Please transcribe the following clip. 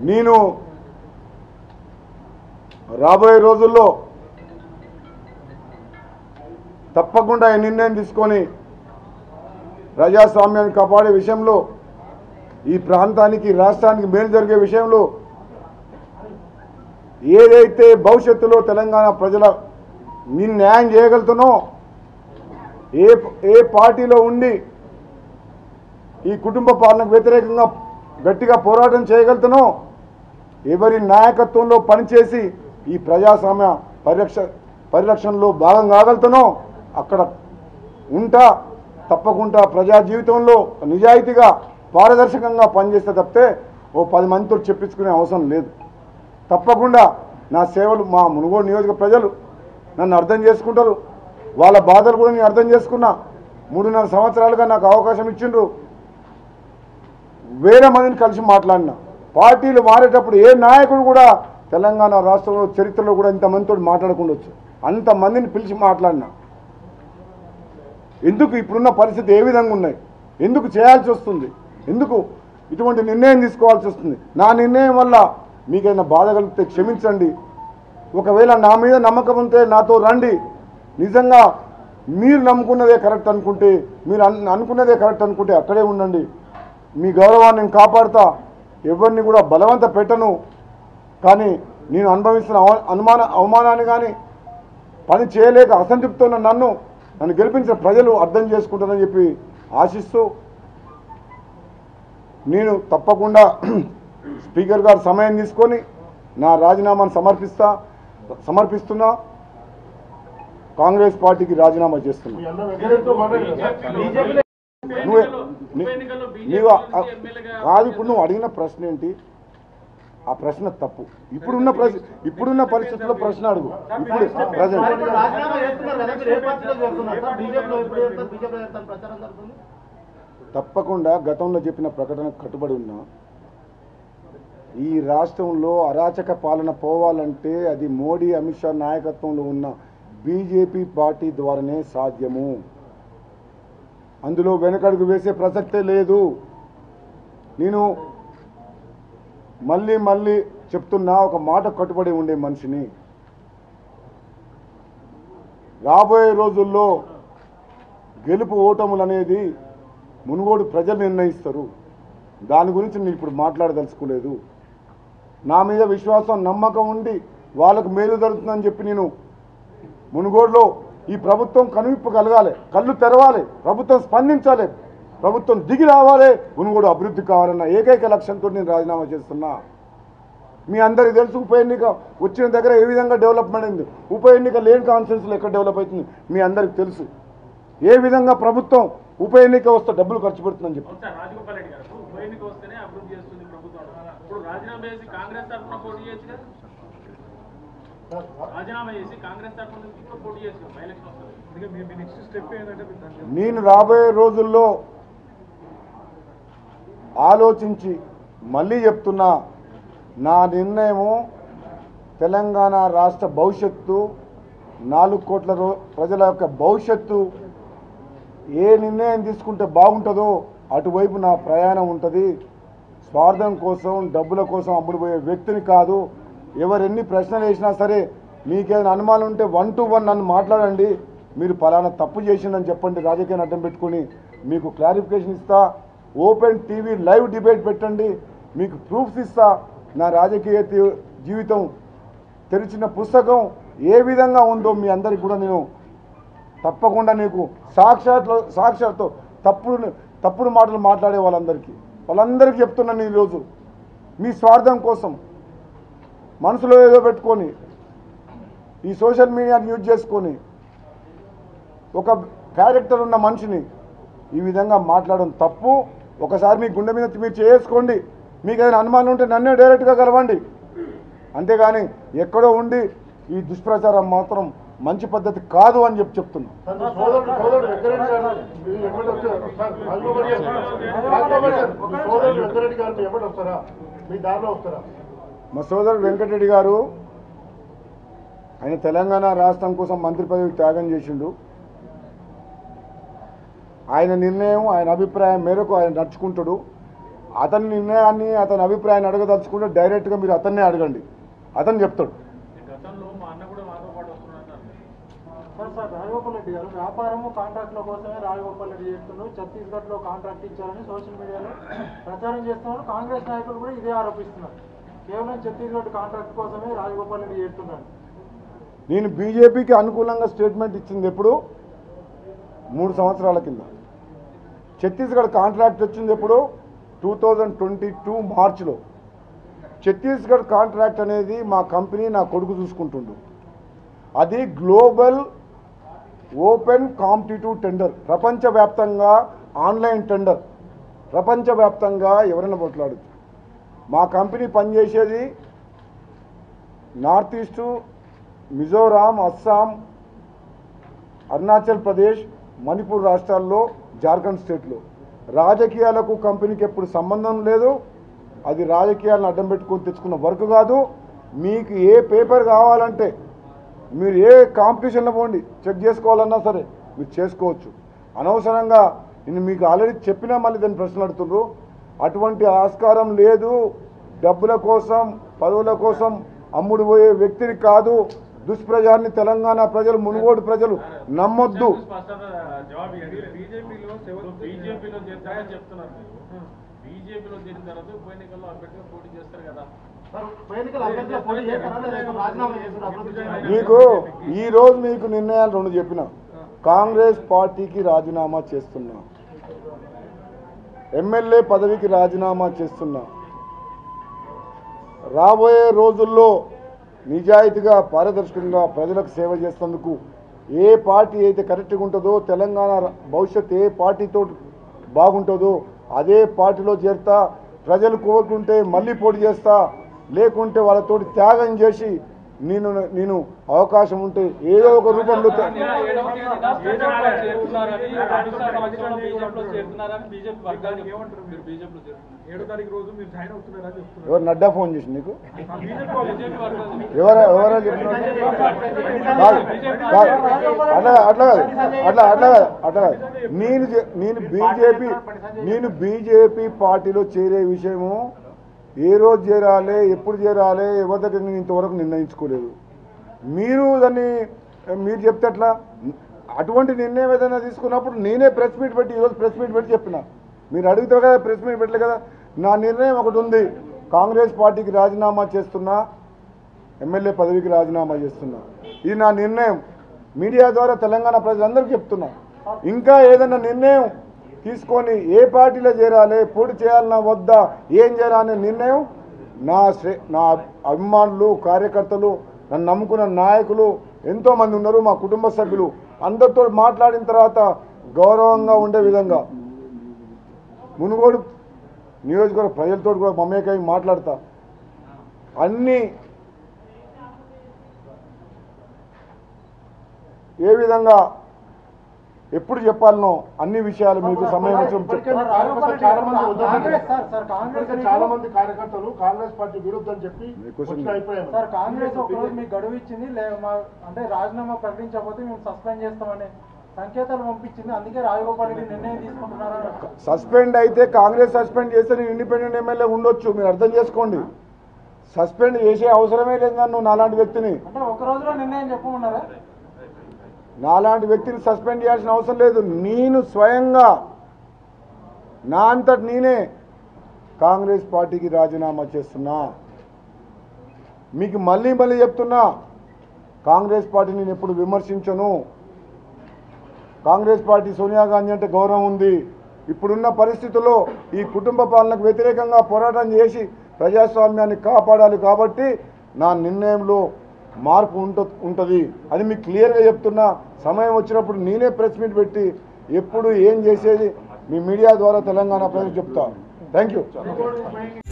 నేను రాబోయే రోజుల్లో తప్పకుండా ఈ నిర్ణయం తీసుకొని ప్రజాస్వామ్యాన్ని కాపాడే విషయంలో ఈ ప్రాంతానికి రాష్ట్రానికి మేలు జరిగే విషయంలో ఏదైతే భవిష్యత్తులో తెలంగాణ ప్రజల నేను న్యాయం చేయగలుగుతానో ఏ ఏ పార్టీలో ఉండి ఈ కుటుంబ పాలనకు వ్యతిరేకంగా గట్టిగా పోరాటం చేయగలుగుతానో ఎవరి నాయకత్వంలో పనిచేసి ఈ ప్రజాస్వామ్య పరిరక్ష పరిరక్షణలో భాగం కాగలుగుతానో అక్కడ ఉంటా తప్పకుండా ప్రజా జీవితంలో నిజాయితీగా పారదర్శకంగా పనిచేస్తే తప్పితే ఓ పది మందితో చెప్పించుకునే అవసరం లేదు తప్పకుండా నా సేవలు మా మునుగోడు నియోజక ప్రజలు నన్ను అర్థం చేసుకుంటారు వాళ్ళ బాధలు కూడా నేను అర్థం చేసుకున్నా మూడున్నర సంవత్సరాలుగా నాకు అవకాశం ఇచ్చిండ్రు వేరే మందిని కలిసి మాట్లాడినా పార్టీలు మారేటప్పుడు ఏ నాయకుడు కూడా తెలంగాణ రాష్ట్రంలో చరిత్రలో కూడా ఇంతమందితో మాట్లాడకుండొచ్చు అంతమందిని పిలిచి మాట్లాడినా ఎందుకు ఇప్పుడున్న పరిస్థితి ఏ విధంగా ఉన్నాయి ఎందుకు చేయాల్సి వస్తుంది ఎందుకు ఇటువంటి నిర్ణయం తీసుకోవాల్సి వస్తుంది నా నిర్ణయం వల్ల మీకైనా బాధ కలిగితే క్షమించండి ఒకవేళ నా మీద నమ్మకం ఉంటే నాతో రండి నిజంగా మీరు నమ్ముకున్నదే కరెక్ట్ అనుకుంటే మీరు అన్- అనుకున్నదే కరెక్ట్ అనుకుంటే అక్కడే ఉండండి మీ గౌరవాన్ని నేను కాపాడుతా ఎవరిని కూడా బలవంత పెట్టను కానీ నేను అనుభవిస్తున్న అవ- అనుమాన అవమానాన్ని కానీ పని చేయలేక అసంతృప్తితో ఉన్న నన్ను నన్ను గెలిపించిన ప్రజలు అర్థం చేసుకుంటారని చెప్పి ఆశిస్తూ నేను తప్పకుండా స్పీకర్ గారు సమయం తీసుకొని నా రాజీనామాను సమర్పిస్తా సమర్పిస్తున్నా కాంగ్రెస్ పార్టీకి రాజీనామా చేస్తున్నా మీ అన్న వెంకటేష్తో మాట్లాడారు నువ్వే నీ- నీవు ఆ- ఆ- కాదు ఇప్పుడు నువ్వు అడిగిన ప్రశ్న ఏంటి ఆ ప్రశ్న తప్పు ఇప్పుడున్న ప్రశ్న ఇప్పుడున్న పరిస్థితుల్లో ప్రశ్న అడుగు ఇప్పుడు ప్రజెంట్ ఇప్పుడు రాజీనామా చేస్తున్నారు కదా మీరు ఏ పార్టీలో చేస్తున్నారు సార్ బీజేపీలో ఎప్పుడు చేస్తారు బీజేపీలో చేస్తారు ప్రచారం జరుగుతుంది తప్పకుండా గతంలో చెప్పిన ప్రకటన కట్టుబడి ఉన్నా ఈ రాష్ట్రంలో అరాచక పాలన పోవాలంటే అది మోడీ అమిత్ షా నాయకత్వంలో ఉన్న బీజేపీ పార్టీ ద్వారానే సాధ్యము అందులో వెనకడుగు వేసే ప్రసక్తే లేదు నేను మళ్ళీ మళ్ళీ చెప్తున్నా ఒక మాట కట్టుబడి ఉండే మనిషిని రాబోయే రోజుల్లో గెలుపు ఓటములు అనేది మునుగోడు ప్రజలు నిర్ణయిస్తారు దాని గురించి నేను ఇప్పుడు మాట్లాడదలుచుకోలేదు నా మీద విశ్వాసం నమ్మకం ఉండి వాళ్ళకు మేలు జరుగుతుందని చెప్పి నేను మునుగోడులో ఈ ప్రభుత్వం కనువిప్పు కలగాలి కళ్ళు తెరవాలి ప్రభుత్వం స్పందించాలి ప్రభుత్వం దిగి రావాలి మునుగోడు అభివృద్ధి కావాలన్న ఏకైక లక్ష్యంతో నేను రాజీనామా చేస్తున్నా మీ అందరికీ తెలుసు ఉప ఎన్నిక వచ్చిన దగ్గర ఏ విధంగా డెవలప్మెంట్ అయింది ఉప ఎన్నిక లేని కాన్ఫరెన్స్లో ఎక్కడ డెవలప్ అవుతుంది మీ అందరికీ తెలుసు ఏ విధంగా ప్రభుత్వం ఉప ఎన్నిక వస్తే డబ్బులు ఖర్చు పెడుతుందని చెప్పి సార్ రాజగోపాల్ రెడ్డి గారు ఇప్పుడు ఉప ఎన్నిక వస్తేనే అభివృద్ధి చేస్తుంది ప్రభుత్వం ఇప్పుడు రాజీనామా చేసి కాంగ్రెస్ తరఫున పోటీ చేయొచ్చు కదా రాజీనామా చేసి కాంగ్రెస్ తరఫున నుంచి ఇప్పుడు పోటీ చేయొచ్చు కదా బై ఎలక్షన్ వస్తుంది అందుకే మీ నెక్స్ట్ స్టెప్ ఏంటంటే మీరు దాంట్లో నేను రాబోయే రోజుల్లో ఆలోచించి మళ్ళీ చెప్తున్నా నా నిర్ణయము తెలంగాణ రాష్ట్ర భవిష్యత్తు నాలుగు కోట్ల రో ప్రజల యొక్క భవిష్యత్తు ఏ నిర్ణయం తీసుకుంటే బాగుంటుందో అటువైపు నా ప్రయాణం ఉంటుంది స్వార్థం కోసం డబ్బుల కోసం అమ్ముడుపోయే వ్యక్తిని కాదు ఎవరు ఎన్ని ప్రశ్నలు వేసినా సరే మీకేమైనా అనుమానం ఉంటే వన్ టు వన్ నన్ను మాట్లాడండి మీరు ఫలానా తప్పు చేసిందని చెప్పండి రాజకీయాన్ని అడ్డం పెట్టుకొని మీకు క్లారిఫికేషన్ ఇస్తా ఓపెన్ టీవీ లైవ్ డిబేట్ పెట్టండి మీకు ప్రూఫ్స్ ఇస్తా నా రాజకీయ తీ- జీవితం తెరిచిన పుస్తకం ఏ విధంగా ఉందో మీ అందరికి కూడా నేను తప్పకుండా నీకు సాక్షాత్ సాక్షాత్తు తప్పుడు తప్పుడు మాటలు మాట్లాడే వాళ్ళందరికీ వాళ్ళందరికీ చెప్తున్నాను ఈరోజు మీ స్వార్థం కోసం మనసులో ఏదో పెట్టుకొని ఈ సోషల్ మీడియాని యూజ్ చేసుకొని ఒక క్యారెక్టర్ ఉన్న మనిషిని ఈ విధంగా మాట్లాడడం తప్పు ఒకసారి మీ గుండె మీద మీరు చేసుకోండి మీకు ఏదైనా అనుమానం ఉంటే నన్నే డైరెక్ట్గా కలవండి అంతేగాని ఎక్కడో ఉండి ఈ దుష్ప్రచారం మాత్రం మంచి పద్ధతి కాదు అని చెప్పి చెప్తున్నా తన సోదరుడు సోదరుడు వెంకరెడ్డి గారు మీ ఎమ్మటి వచ్చారు సార్ రాజగోపాల్ గారు రాజగోపాల్ గారు మీ సోదరుడు వెంకరెడ్డి గారు మీ ఎమ్మటి వస్తారా మీ దారిలో వస్తారా మా సోదరుడు వెంకటరెడ్డి గారు ఆయన తెలంగాణ రాష్ట్రం కోసం మంత్రి పదవి త్యాగం చేసిండు ఆయన నిర్ణయం ఆయన అభిప్రాయం మేరకు ఆయన నడుచుకుంటాడు అతని నిర్ణయాన్ని అతని అభిప్రాయాన్ని అడగదలుచుకుంటే డైరెక్ట్గా మీరు అతన్నే అడగండి అతను చెప్తాడు గతంలో మా అన్న కూడా మాతో పాటు వస్తున్నాడు సార్ సార్ రాజగోపాల్ రెడ్డి గారు వ్యాపారము కాంట్రాక్ట్ల కోసమే రాజగోపాల్ రెడ్డి చేస్తున్నారు ఛత్తీస్గఢ్ లో కాంట్రాక్ట్ ఇచ్చారని సోషల్ మీడియాలో ప్రచారం చేస్తున్నారు కాంగ్రెస్ నాయకులు కూడా ఇదే ఆరోపిస్తున్నారు కేవలం ఛత్తీస్గఢ్ కాంట్రాక్ట్ కోసమే రాజగోపాల్ రెడ్డి చేస్తున్నారు నేను బీజేపీకి అనుకూలంగా స్టేట్మెంట్ ఇచ్చింది ఎప్పుడు మూడు సంవత్సరాల కింద ఛత్తీస్గఢ్ కాంట్రాక్ట్ వచ్చింది ఎప్పుడు టూ థౌజండ్ ట్వంటీ టూ మార్చ్లో ఛత్తీస్గఢ్ కాంట్రాక్ట్ అనేది మా కంపెనీ నా కొడుకు చూసుకుంటుండు అది గ్లోబల్ ఓపెన్ కాంపిటిటివ్ టెండర్ ప్రపంచవ్యాప్తంగా ఆన్లైన్ టెండర్ ప్రపంచవ్యాప్తంగా ఎవరైనా కొట్లాడచ్చు మా కంపెనీ పనిచేసేది నార్త్ ఈస్టు మిజోరాం అస్సాం అరుణాచల్ ప్రదేశ్ మణిపూర్ రాష్ట్రాల్లో జార్ఖండ్ స్టేట్లో రాజకీయాలకు కంపెనీకి ఎప్పుడు సంబంధం లేదు అది రాజకీయాలను అడ్డం పెట్టుకొని తెచ్చుకున్న వర్క్ కాదు మీకు ఏ పేపర్ కావాలంటే మీరు ఏ కాంపిటీషన్లో పోండి చెక్ చేసుకోవాలన్నా సరే మీరు చేసుకోవచ్చు అనవసరంగా నేను మీకు ఆల్రెడీ చెప్పినా మళ్ళీ దాన్ని ప్రశ్నలు అడుగుతున్నారు అటువంటి ఆస్కారం లేదు డబ్బుల కోసం పదవుల కోసం అమ్ముడు పోయే వ్యక్తిని కాదు దుష్ప్రజాన్ని తెలంగాణ ప్రజలు మునుగోడు ప్రజలు నమ్మొద్దు స్పష్టంగా జవాబు ఇవ్వండి బీజేపీలో బీజేపీలో చేస్తారని చెప్తున్నారు బీజేపీలో చేరిన తర్వాత ఉప ఎన్నికల్లో అభ్యర్థిగా పోటీ చేస్తారు కదా సార్ ఉప ఎన్నికల అభ్యర్థిగా పోటీ చేస్తారా లేదా రాజీనామా చేస్తారు అభివృద్ధి చేయాలని? మీకు ఈ రోజు మీకు నిర్ణయాలు రెండు చెప్పిన కాంగ్రెస్ పార్టీకి రాజీనామా చేస్తున్నా ఎమ్మెల్యే పదవికి రాజీనామా చేస్తున్నా రాబోయే రోజుల్లో నిజాయితీగా పారదర్శకంగా ప్రజలకు సేవ చేసేందుకు ఏ పార్టీ అయితే కరెక్ట్గా ఉంటుందో తెలంగాణ ర- భవిష్యత్ ఏ పార్టీతో బాగుంటుందో అదే పార్టీలో చేరుతా ప్రజలు కోరుకుంటే మళ్ళీ పోటీ చేస్తా లేకుంటే వాళ్ళతోటి త్యాగం చేసి నేను నేను అవకాశం ఉంటే ఏదో ఒక రూపంలో తే- బీజేపీలో చేరుతున్నారని రెండు సంవత్సరాలు బీజేపీలో చేరుతున్నారని బీజేపీ వర్గాలు చెప్తున్నారు. మీరు బీజేపీలో చేరుతున్నారు ఏడో తారీఖు రోజు మీరు జాయిన్ అవుతున్నారని చెప్తున్నారు ఎవరు నడ్డా ఫోన్ చేసి నీకు బీజేపీ వర్గాలు ఎవరు ఎవరో చెప్పినారు కాదు, కాదు. అట్లా అట్లా కాదు అట్లా అట్లా కాదు అట్లా కాదు నేను చె- నేను బీజేపీ నేను బీజేపీ పార్టీలో చేరే విషయము ఏ రోజు చేరాలి ఎప్పుడు చేరాలి ఎవరి దగ్గర నేను ఇంతవరకు నిర్ణయించుకోలేదు మీరు దాన్ని మీరు చెప్తే అట్లా అటువంటి నిర్ణయం ఏదైనా తీసుకున్నప్పుడు నేనే ప్రెస్ మీట్ పెట్టి ఈరోజు ప్రెస్ మీట్ పెట్టి చెప్పిన మీరు అడిగితే కదా ప్రెస్ మీట్ పెట్టలే కదా నా నిర్ణయం ఒకటి ఉంది కాంగ్రెస్ పార్టీకి రాజీనామా చేస్తున్నా ఎమ్మెల్యే పదవికి రాజీనామా చేస్తున్నా ఇది నా నిర్ణయం మీడియా ద్వారా తెలంగాణ ప్రజలందరికీ చెప్తున్నా ఇంకా ఏదైనా నిర్ణయం తీసుకొని ఏ పార్టీలో చేరాలి పోటీ చేయాలన్నా వద్దా ఏం చేయాలనే నిర్ణయం నా శ్రే నా అభిమానులు కార్యకర్తలు నన్ను నమ్ముకున్న నాయకులు ఎంతోమంది ఉన్నారు మా కుటుంబ సభ్యులు అందరితో మాట్లాడిన తర్వాత గౌరవంగా ఉండే విధంగా మునుగోడు నియోజకవర్గ ప్రజలతో కూడా మమేకై మాట్లాడతా అన్నీ ఏ విధంగా ఎప్పుడు చెప్పాలనో అన్ని విషయాలు మీకు సమయం వచ్చినప్పుడు ఇప్పటికే చెప్తాను కార్యకర్తలు చాలా మంది వద్దని కాంగ్రెస్ సార్ సార్ కాంగ్రెస్ ఇప్పటికే చాలా మంది కార్యకర్తలు కాంగ్రెస్ పార్టీ విరుద్ధని చెప్పి మీ క్వశ్చన్ వచ్చిన అభిప్రాయం సార్ కాంగ్రెస్ ఒక రోజు మీకు గడువు ఇచ్చింది లే మా అంటే రాజీనామా ప్రకటించకపోతే మేము సస్పెండ్ చేస్తామని సంకేతాలు పంపించింది అందుకే రాజగోపాల్ రెడ్డి నిర్ణయం తీసుకుంటున్నారని సస్పెండ్ అయితే కాంగ్రెస్ సస్పెండ్ చేస్తే నేను ఇండిపెండెంట్ ఎమ్మెల్యే ఉండొచ్చు మీరు అర్థం చేసుకోండి సస్పెండ్ చేసే అవసరమే లేదు నన్ను నాలాంటి వ్యక్తిని అంటే ఒక రోజులో నిర్ణయం చెప్పమన్నారా నాలాంటి వ్యక్తిని సస్పెండ్ చేయాల్సిన అవసరం లేదు నేను స్వయంగా నా అంతటి నేనే కాంగ్రెస్ పార్టీకి రాజీనామా చేస్తున్నా మీకు మళ్ళీ మళ్ళీ చెప్తున్నా కాంగ్రెస్ పార్టీని నేను ఎప్పుడు విమర్శించను కాంగ్రెస్ పార్టీ సోనియా గాంధీ అంటే గౌరవం ఉంది ఇప్పుడున్న పరిస్థితుల్లో ఈ కుటుంబ పాలనకు వ్యతిరేకంగా పోరాటం చేసి ప్రజాస్వామ్యాన్ని కాపాడాలి కాబట్టి నా నిర్ణయంలో మార్పు ఉంట ఉంటుంది అది మీకు క్లియర్గా చెప్తున్నా సమయం వచ్చినప్పుడు నేనే ప్రెస్ మీట్ పెట్టి ఎప్పుడు ఏం చేసేది మీ మీడియా ద్వారా తెలంగాణ ప్రజలకు చెప్తా థ్యాంక్ యూ